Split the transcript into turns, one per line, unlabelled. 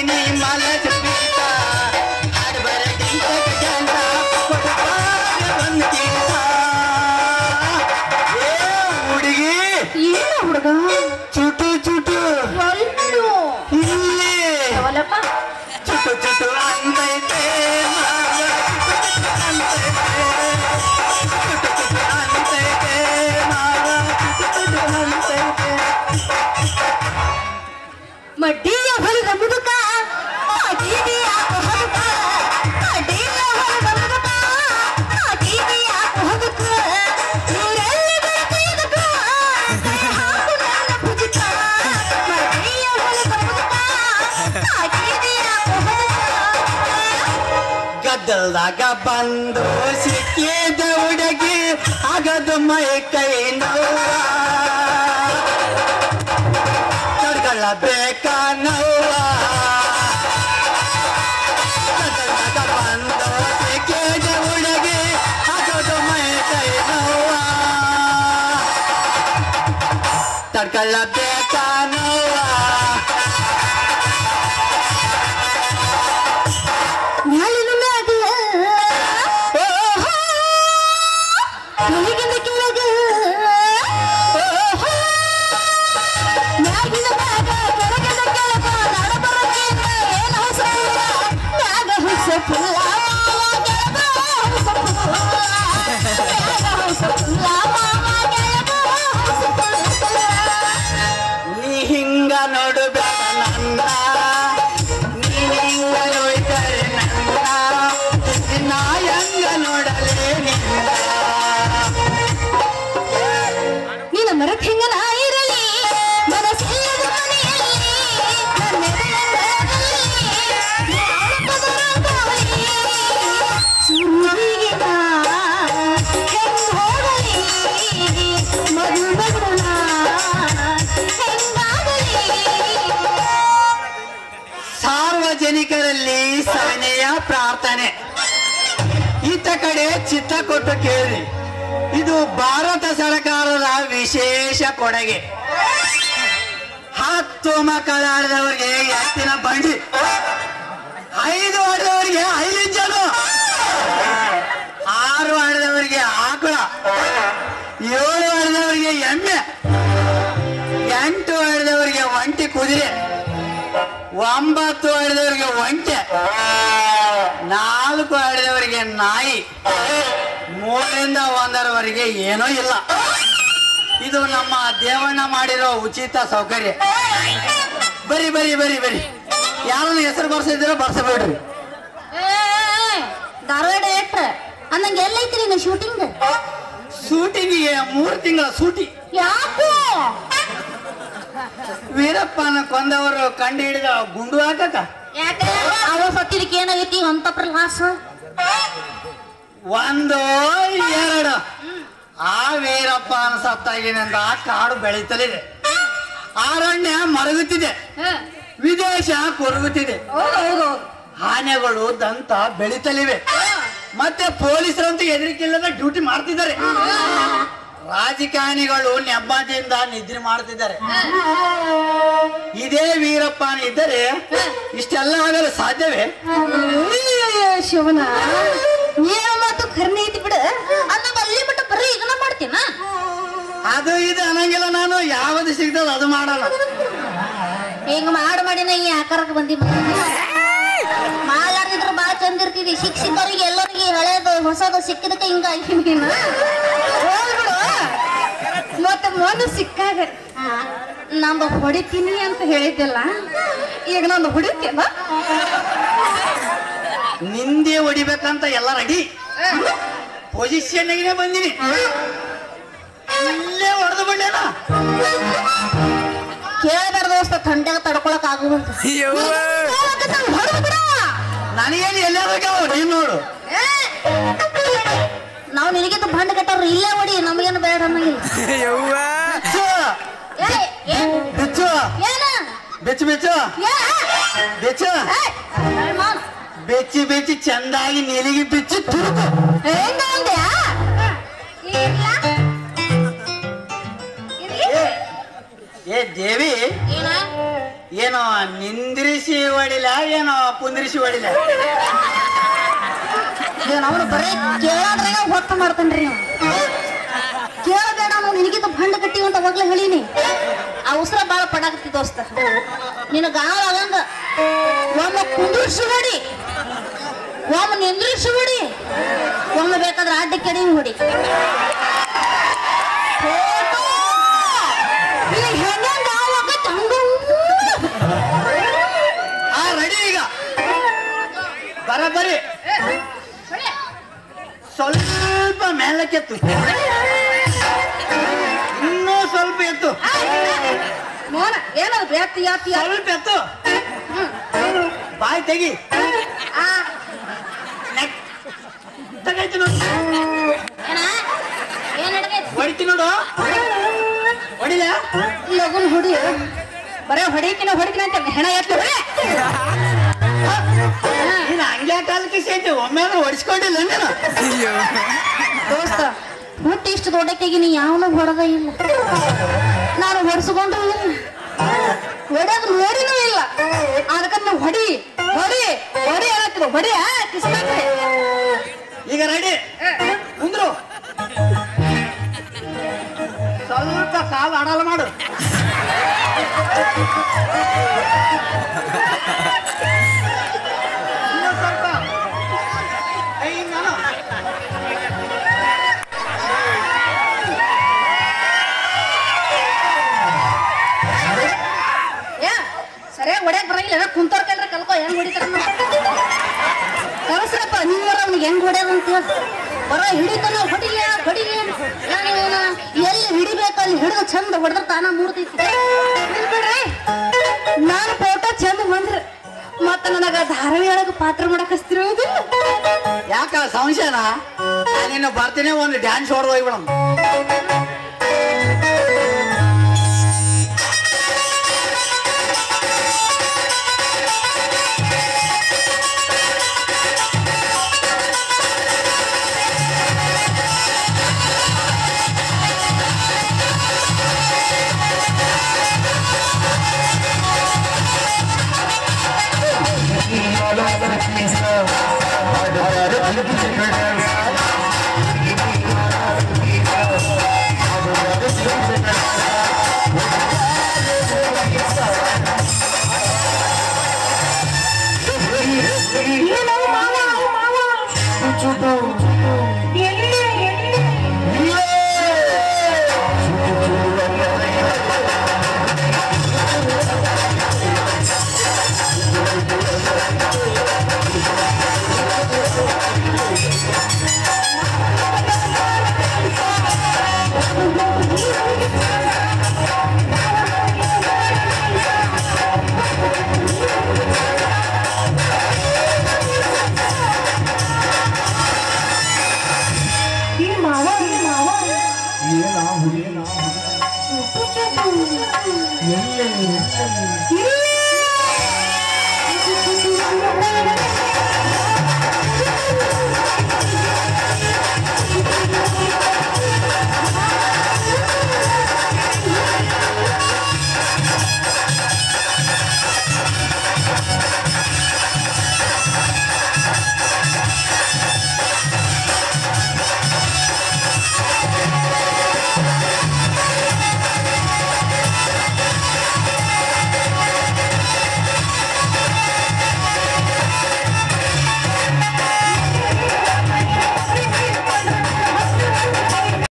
ನೀ ಮಲಸ ಪೀತ ಆಡ್ಬರ ಗಂಟಕ ಗಂಟ ಕೊಡಬಾರ ಒಂದ್ ಗೀತ ಏ ಹುಡುಗಿ
ಏನ ಹುಡುಗ
ಚುಟು ಚುಟು
ಅಯ್ಯೋ
ಇಲ್ಲಿ
ಅವಲಪ್ಪ
ಚುಟು ಚುಟು ಅಂತೈತೆ ಮಾವ, ಚುಟು ಚುಟು ಅಂತೈತೆ ಮಾವ, ಚುಟು ಚುಟು ಅಂತೈತೆ.
ಮಡ್ಡಿಯ ಹೊಲದ ಮುದುಕ ಮಡ್ಡಿಯ ಹೊಲದ ಮಡ್ಡಿಯ ಹೊಲದ ಮುದುಕ ಮಡ್ಡಿಯ ಹೊಲದ ನೀರಲ್ಲಿ ಬೆಳಕಿದಕ ಕೈ ಹಾಕು ನನ್ನ ಭುಜಕ ಮಡ್ಡಿಯ ಹೊಲದ ಮುದುಕ ಮಡ್ಡಿಯ ಹೊಲದ
ಗದ್ದಲ್ದಾಗ ಬಂದು ಸಿಕ್ಕಿದ ಹುಡುಗಿ ಆಗದು ಮೈ ಕೈ ನೋವ ತಡ್ಕೊಳ್ಳಬೇಕ ನೋವ ಗದ್ದಲ್ದಾಗ ಬಂದು ಸಿಕ್ಕಿದ ಹುಡುಗಿ ಆಗದು ಮೈ ಕೈ ನೋವ ತಡ್ಕೊಳ್ಳಬೇಕ ನೋವ
ಮ್ಯಾಲಿನ ಮ್ಯಾಗ ಓಹೋ ಕೆಳಗಿನ ಕೆಳಗ ಓಹೋ ಮ್ಯಾಗಿನ ಮ್ಯಾಗ ಕೆಳಗಿನ ಕೆಳಗ ನಡಬರಕಿಂದ ಏನ ಹೊಸ ಪುಲ್ಲ ಮ್ಯಾಗ ಹೊಸ ಪುಲ್ಲ ಮಾವ ಕೆಳಗ ಹೊಸ ಪುಲ್ಲ ಮ್ಯಾಗ ಹೊಸ ಪುಲ್ಲ ಮಾವ ಕೆಳಗ ಹೊಸ ಪುಲ್ಲ
ನೀ ಹಿಂಗ ನೋಡಬೇಡ ನನ್ನ ನೀ ಹಿಂಗ ನೋಡ್ತಾರೆ ನನ್ನ ನಾ ಹೆಂಗ ನೋಡಲೇ ನಿನ್ನ
ನಿನ್ನ ಮರಕ್ ಹೆಂಗ ನಾ ಇರಲಿ ಮನಸ್ಸಿಲ್ಲದ ಮನೆಯಲ್ಲಿ ನನ್ನೆದೆಯಲ್ಲಿ ಯಾವ ಪದರದಲ್ಲಿ ಸೂರ್ಯಗೆ ನಾ ಹೆಂಗ್ ಹೋಗಲಿ ಮಧು ಮಗುನ ಹೆಂಗಾಗಲಿ
ಸಾರ್ವಜನಿಕರಲ್ಲಿ ಸವಿನೆಯ ಪ್ರಾರ್ಥನೆ ಈತ ಕಡೆ ಚಿತ್ತ ಕೊಟ್ಟು ಕೇಳಿ ಇದು ಭಾರತ ಸರ್ಕಾರದ ವಿಶೇಷ ಕೊಡುಗೆ ಹತ್ತು ಮಕ್ಕಳಾಡಿದವರಿಗೆ ಎತ್ತಿನ ಬಂಡಿ ಐದು ಆಡಿದವರಿಗೆ ಐದು ಜನ ಆರು ಆಡಿದವರಿಗೆ ಆಕಳ ಏಳು ಆಡಿದವರಿಗೆ ಎಮ್ಮೆ ಎಂಟು ಆಡಿದವರಿಗೆ ಒಂಟಿ ಕುದುರೆ ಒಂಬತ್ತು ಆಡಿದವರಿಗೆ ಒಂಟೆ ನಾಲ್ಕು ಆಡಿದವರಿಗೆ ನಾಯಿ ಮೂರರಿಂದ ಒಂದರವರೆಗೆ ಏನೂ ಇಲ್ಲ ಇದು ನಮ್ಮ ದೇವಣ್ಣ ಮಾಡಿರೋ ಉಚಿತ ಸೌಕರ್ಯ ಬರಿ ಬರಿ ಬರಿ ಬರಿ ಯಾರನ್ನ ಹೆಸರು ಬರ್ಸಿದ್ದೀರೋ ಬರ್ಸಬೇಡ್ರಿ
ಧಾರವಾಡ ಎಟ್ರ ಅನ್ನಂಗೆ ಎಲ್ಲೈತಿ ನಿನ್ನ ಶೂಟಿಂಗ್
ಶೂಟಿಂಗಿಗೆ ಮೂರು ತಿಂಗಳ ಸೂಟಿ
ಯಾಕೋ
ವೀರಪ್ಪನ ಕೊಂದವರು ಕಂಡು ಹಿಡಿದ ಗುಂಡು ಹಾಕಕ
ಯಾಕೆ ಅವ ಸತ್ತಿದಕ್ಕೆ ಏನಾಗೈತಿ ಅಂತ ಪ್ರಲಾಸ
ಒಂದು ಎರಡು ಆ ವೀರಪ್ಪನ ಸತ್ತಾಗಿನಿಂದ ಆ ಕಾಡು ಬೆಳೀತಲಿದೆ ಅರಣ್ಯ ಮರಗುತ್ತಿದೆ ವಿದೇಶ ಕೊರಗುತ್ತಿದೆ
ಹೌದು
ಆನೆಗಳು ದಂತ ಬೆಳೀತಲಿವೆ ಮತ್ತೆ ಪೊಲೀಸರಂತೂ ಹೆದರಿಕಿಲ್ಲದ ಡ್ಯೂಟಿ ಮಾಡ್ತಿದ್ದಾರೆ ರಾಜಕಾರಣಿಗಳು ನೆಮ್ಮದಿಯಿಂದ ನಿದ್ರೆ ಮಾಡ್ತಿದ್ದಾರೆ ಇದೇ ವೀರಪ್ಪನ ಇದ್ದರೆ ಇಷ್ಟೆಲ್ಲ ಆಗಲು ಸಾಧ್ಯವೇ
ಶಿವನ ಏನು ಮಾತು ಖರ್ನೆ ಐತಿ ಬಿಡ ಅನ್ನ ಅಲ್ಲಿ ಬಿಟ್ಟು ಬರೀ ಇದನ್ನ ಮಾಡ್ತೀನ
ಅದು ಇದು ಅನ್ನಂಗಿಲ್ಲ ನಾನು ಯಾವ್ದು ಸಿಗ್ತದ ಅದು ಮಾಡಲ್ಲ
ಹಿಂಗ ಮಾಡಿ ಮಾಡಿ ನಾ ಈ ಆಕಾರಕ್ಕೆ ಬಂದಿ ಮಾಲಾಡಿದ್ರು ಬಾಳ ಚಂದ ಇರ್ತಿದಿ ಶಿಕ್ಷಕರಿಗೆ ಎಲ್ಲರಿಗೆ ಹಳೇದು ಹೊಸದು ಸಿಕ್ಕಿದಕ್ಕೆ ಹಿಂಗ ಹಿಂಗಿನ ಹೋಗ್ಬಿಡು ಮತ್ತೆ ಮೊನ್ನೆ ಸಿಕ್ಕಾಗ ನಂದು ಹೊಡಿತೀನಿ ಅಂತ ಹೇಳಿದ್ದಿಲ್ಲ ಈಗ ನಂದು ಹೊಡಿತೀನ
ನಿಂದೆ ಹೊಡಿಬೇಕಂತ ಎಲ್ಲ ರೆಡಿ ಪೊಸಿಷನ್ ಬಂದಿನಿ ಇಲ್ಲೇ ಹೊಡೆದು ಬಿಡ್ಲೇನ
ಕೇಳಬೇಡ ದೋಸ್ತ ಥಂಡ್ಯಾಗ ತಡ್ಕೊಳಕ್ ಆಗುವಂತ
ನನಗೇನು ಎಲ್ಲಾದ್ರೂ ನೀನ್ ನೋಡು
ನಾವು ನಿನಗಿಂತ ಬಂಡ್ ಕಟ್ಟವ್ರು ಇಲ್ಲೇ ಹೊಡಿ ನಮಗೇನು ಬೇಡ ಅನ್ನಂಗಿಲ್ಲ
ಬಿಚ್ಚು
ಏಯ್, ಏ-
ಬಿಚ್ಚು
ಏನ?
ಬೆಚ್ಚು ಬೆಚ್ಚು
ಏ?
ಬೆಚ್ಚು
ಏಯ್, ಏಯ್ ಮಾಡು.
ಬೆಚ್ಚಿ ಬೆಚ್ಚಿ ಚಂದಾಗಿ ನೀಲಿಗೆ ಬಿಚ್ಚಿ ತುರುಕು
ಹೆಂಗ ಅಂದ್ಯಾ? ಇಲ್ಲ? ಇರ್ಲಿ?
ಏ, ಏ ದೇವಿ
ಏನ?
ಏನೋ ನಿಂದ್ರಿಸಿ ಹೊಡಿಲ ಏನೋ ಕುಂದ್ರಿಸಿ ಹೊಡಿಲ
ಅವನು ಬರೇ ಕೇಳೋದ್ರಾಗ ಹೊತ್ತು ಮಾಡ್ತಾನ್ರಿ ನೀವು ಕೇಳಬೇಡ ನಾವು ನಿನಗಿಂತ ಭಂಡ ಕಟ್ಟಿವಿ ಅಂತ ಅವಾಗ್ಲೇ ಹೇಳಿನಿ ಆ ಉಸಿರ ಬಾಳ ಪಡಾಕತ್ತಿ ದೋಸ್ತ ನಿನ್ನ ಗಾಳಾಗಂದ ಒಮ್ಮೆ ಕುಂದ್ರಿಸಿ ಹೊಡಿ ಒಮ್ಮೆ ನಿಂದ್ರಿಸಿ ಹೊಡಿ ಒಮ್ಮೆ ಬೇಕಾದ್ರೆ ಅಡ್ಡ ಕೆಡಿ ಹೊಡಿ ಫೋಟೋ! ಈ ಹೆಣ್ಣನ್ ಗಾಳಾಗೈತ್ ಹಂಗ
ಆ ರೆಡಿ ಈಗ ಬರಬರಿ ಸ್ವಲ್ಪ ಮೇಲಕ್ಕೆತ್ತು ಇನ್ನೂ ಸ್ವಲ್ಪ ಎತ್ತು
ಮೋನ ಏನದು ಎತ್ತಿ ಎತ್ತಿ ಎತ್ತಿ.
ಸ್ವಲ್ಪ ಎತ್ತು ಬಾಯಿ ತೆಗಿ
ಆ,
ನೆಕ್ ತಗೈತಿ ನೋಡು
ಏನ? ಏನ್ ಹಿಡ್ದೈತಿ?
ಹೊಡಿತಿ ನೋಡು ಹೊಡಿಲ
ಲಗುನ್ ಹುಡಿ ಬರೇ ಹೊಡಿಕಿನ ಹೊಡಿಕಿನ ಅಂತ ಹೆಣ ಎತ್ತಿ ಹೊಡಿ
ನೀನು ಹಂಗೆ ಕಾಲಕ್ಕೆ ಸೇತಿ ಒಮ್ಮೆ ಹೊಡಿಸ್ಕೊಂಡಿಲ್ಲ ನೀನು
ದೋಸ್ತ ಹುಟ್ಟಿ ಇಷ್ಟು ದೊಡ್ಡಕ್ಕಾಗಿ ನೀ ಯಾವನು ಹೊಡೆದ ಇಲ್ಲ ನಾನು ಹೊಡೆಸ್ಕೊಂಡ್ರು ಇಲ್ಲ ಹೊಡೆದ್ ನೋಡಿನೂ ಇಲ್ಲ ಅದಕ್ಕ ನೀವು ಹೊಡಿ ಹೊಡಿ ಹೊಡಿ ಅನ್ನತ್ತಿಲ್ಲ ಹೊಡಿ ಆ, ಕಿಸ್ಕೊಂಡ್ರಿ.
ಈಗ ರೆಡಿ ಕುಂದ್ರು ಸ್ವಲ್ಪ ಕಾಲು ಅಡಲ ಮಾಡು ಇನ್ನೂ ಸ್ವಲ್ಪ ಕೈ ಹಿಂಗ್ ಮಾಡು.
ಯಾ ಸರಿಯಾಗಿ ಹೊಡ್ಯಾಕ್ ಬರಂಗಿಲ್ಲ ಕುಂತೋರ್ ಕಲ್ರ ಕಲ್ಕೋ ಹೆಂಗ್ ಹೊಡಿತಾರ ಕಳ್ಸ್ರಪ್ಪ ನೀವರ ಅವ್ನಿಗೆ ಹೆಂಗ್ ಹೊಡ್ಯೋದಂತ ಹೇಳಿ ಬರೋ ಹಿಡಿತಾನ ಹೊಡಿಯ ಹೊಡಿಯ ಎಲ್ಲಿ ಹಿಡಿಬೇಕು ಅಲ್ಲಿ ಹಿಡಿದು ಚಂದ ಹೊಡೆದ್ರ ತಾನ ಮೂಡ್ತೈತಿ ಇಲ್ ಬಿಡ್ರಿ ನಾನು ಫೋಟೋ ಚಂದ ಬಂದ್ರ ಮತ್ತ ನನಗ ಧಾರಾವಾಹಿ ಒಳಗ ಪಾತ್ರ ಮಾಡಕ್ ಹಸ್ತಿರೋದಿಲ್ಲ
ಯಾಕ ಸಂಶಯನ ನೀನು ಬರ್ತೀನಿ ಒಂದು ಡ್ಯಾನ್ಸ್ ಹೊಡೆದು ಹೋಗ್ಬಿಡಮ್
Thank you.